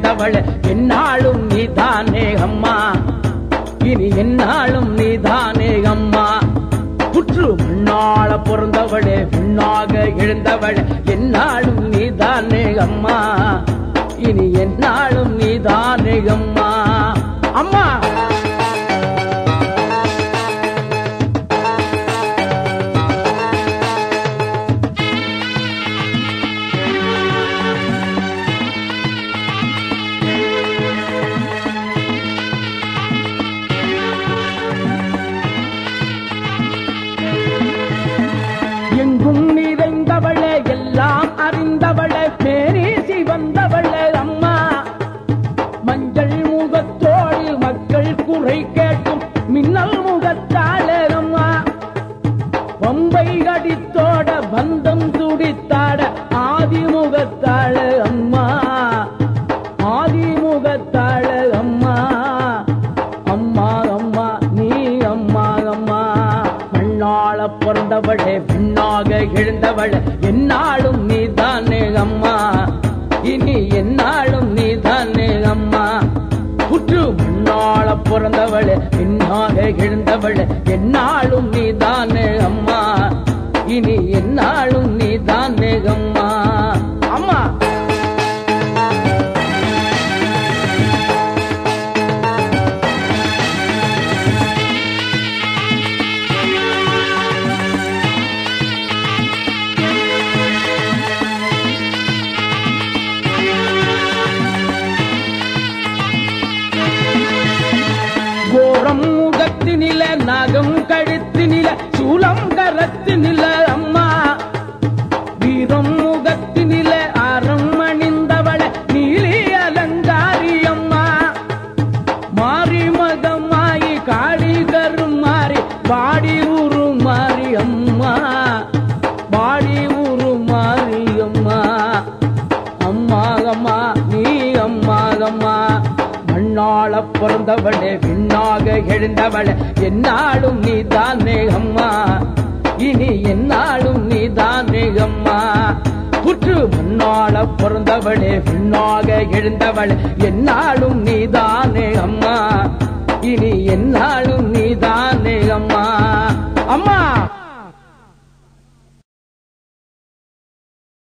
பிறந்தவளே என்னாலும் நீதானே அம்மா இனி என்னாலும் நீதானே அம்மா புற்று மண்ணாள பிறந்தவளே விண்ணாக எழுந்தவளே என்னாலும் நீதானே அம்மா இனி என்னாலும் நீதானே அம்மா அம்மா எங்கும் நிறைந்தவளே எல்லாம் அறிந்தவளே பேரீசி வந்தவளே அம்மா மஞ்சள் முகத்தோடு மக்கள் குறை கேட்கும் மின்னல் முகத்தாளே அம்மா பம்பை அடித்தோட பந்தம் துடித்தாட ஆதிமுகத்தாள அம்மா ஆதிமுகத்தாள அம்மா அம்மா அம்மா நீ அம்மா அம்மா மண்ணாள பிறந்தவளே பெண்ணாக எழுந்தவளே என்னாலும் நீதானே அம்மா இனி என்னாலும் நீதானே அம்மா புற்று மண்ணாள பிறந்தவளே பெண்ணாக எழுந்தவளே என்னாலும் நீதானே அம்மா இனி என்னாலும் நீதானே அம்மா அம்மா கோரம் முகத்தினில நகம் கழுத்தினில சூலம் கரத்தினில அம்மா வீரம் முகத்தினில அறம் அணிந்தவள நீலி அலங்காரி அம்மா மாறி மகமாயி காடி கருமாறி பாடி ஊரு மாறி அம்மா பாடி ஊரு மாறி அம்மா அம்மா அம்மா நீ அம்மா அம்மா மண்ணாள பிறந்தவளே விண்ணாக எழுந்தவளே என்னாலும் நீ தானே அம்மா இனி என்னாலும் நீ தானே அம்மா புற்று மண்ணாள பிறந்தவளே விண்ணாக எழுந்தவளே என்னாலும் நீ தானே அம்மா இனி என்னாலும் நீ தானே அம்மா அம்மா